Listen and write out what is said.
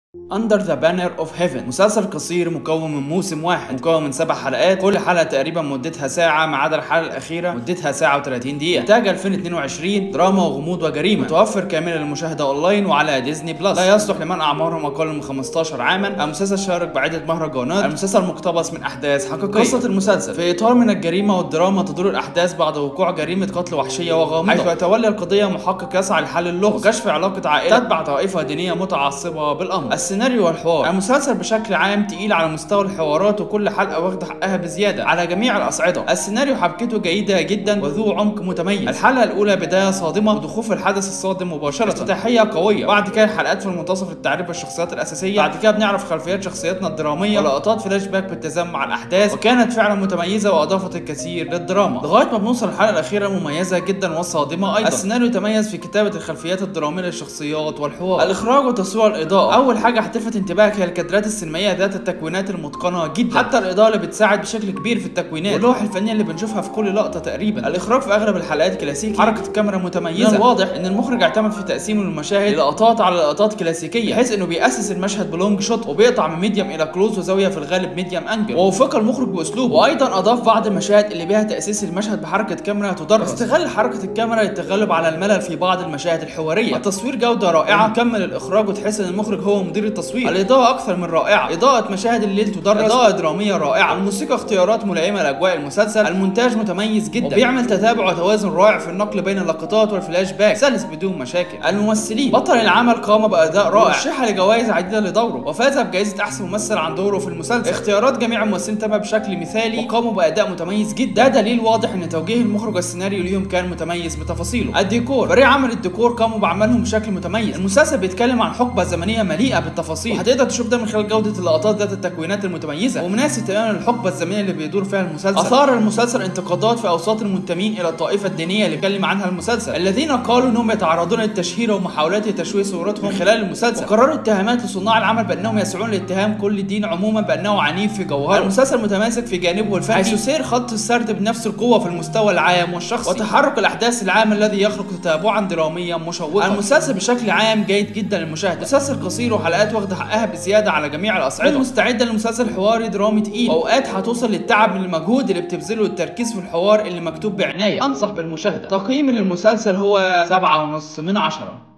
Under the Banner of Heaven مسلسل قصير مكون من موسم واحد مكون من سبع حلقات كل حلقة تقريبا مدتها ساعة ما عدا الحلقة الأخيرة مدتها ساعة و30 دقيقة إنتاج 2022 دراما وغموض وجريمة متوفر كاملا للمشاهدة أونلاين وعلى ديزني بلس لا يصلح لمن أعمارهم أقل من 15 عاما المسلسل شارك بعدة مهرجانات المسلسل مقتبس من أحداث حقيقية قصة المسلسل في إطار من الجريمة والدراما تدور الأحداث بعد وقوع جريمة قتل وحشية وغامضة حيث يتولى القضية محقق يسعى لحل اللغز وكشف علاقة عائلة تتبع طائفة دينية متعصبة بالأمر السيناريو والحوار المسلسل بشكل عام تقيل على مستوى الحوارات وكل حلقه واخده حقها بزياده على جميع الاصعده السيناريو حبكته جيده جدا وذو عمق متميز الحلقه الاولى بدايه صادمه ودخول في الحدث الصادم مباشره افتتاحيه قويه بعد كده الحلقات في المنتصف للتعريف بالشخصيات الاساسيه بعد كده بنعرف خلفيات شخصياتنا الدراميه ولقطات فلاش باك بالتزامن مع الاحداث وكانت فعلا متميزه واضافت الكثير للدراما لغايه ما بنوصل الحلقه الاخيره مميزه جدا وصادمه ايضا السيناريو تميز في كتابه الخلفيات الدراميه للشخصيات والحوار الاخراج وتصوير الاضاءه اول حاجه هتلفت انتباهك هي الكادرات السينمائيه ذات التكوينات المتقنه جدا حتى الاضاءه اللي بتساعد بشكل كبير في التكوينات واللوح الفنيه اللي بنشوفها في كل لقطه تقريبا الاخراج في اغلب الحلقات كلاسيكي حركه الكاميرا متميزه من الواضح ان المخرج اعتمد في تقسيم المشاهد لقطات على لقطات كلاسيكيه بحيث انه بياسس المشهد بلونج شوت وبيقطع من ميديم الى كلوز وزاويه في الغالب ميديم انجل ووفق المخرج باسلوبه وايضا اضاف بعض المشاهد اللي بها تاسيس المشهد بحركه كاميرا تدرس استغل حركه الكاميرا للتغلب على الملل في بعض المشاهد الحواريه التصوير جوده رائعه كمل الاخراج وتحس ان المخرج هو مدير التصوير الاضاءه اكثر من رائعه اضاءه مشاهد الليل تدرس اضاءه دراميه رائعه الموسيقى اختيارات ملائمه لاجواء المسلسل المونتاج متميز جدا وبيعمل تتابع وتوازن رائع في النقل بين اللقطات والفلاش باك سلس بدون مشاكل الممثلين بطل العمل قام باداء رائع رشح لجوائز عديده لدوره وفاز بجائزه احسن ممثل عن دوره في المسلسل اختيارات جميع الممثلين تم بشكل مثالي وقاموا باداء متميز جدا ده دليل واضح ان توجيه المخرج والسيناريو ليهم كان متميز بتفاصيله الديكور فريق عمل الديكور قاموا بعملهم بشكل متميز المسلسل بيتكلم عن حقبه زمنيه مليئه بالتفاصيل وهتقدر تشوف ده من خلال جوده اللقطات ذات التكوينات المتميزه ومناسب تماما للحقبه الزمنيه اللي بيدور فيها المسلسل اثار المسلسل انتقادات في اوساط المنتمين الى الطائفه الدينيه اللي اتكلم عنها المسلسل الذين قالوا انهم يتعرضون للتشهير ومحاولات تشويه صورتهم من خلال المسلسل وقرروا اتهامات لصناع العمل بانهم يسعون لاتهام كل دين عموما بانه عنيف في جوهره المسلسل متماسك في جانبه الفني حيث سير خط السرد بنفس القوه في المستوى العام والشخصي وتحرك الاحداث العام الذي يخلق تتابعا دراميا مشوقا المسلسل بشكل عام جيد جدا للمشاهده مسلسل قصير وحلقات واخده حقها بزياده على جميع الاصعده مستعده لمسلسل حواري درامي تقيل واوقات هتوصل للتعب من المجهود اللي بتبذله والتركيز في الحوار اللي مكتوب بعنايه انصح بالمشاهده تقييمي للمسلسل هو سبعة ونص من عشرة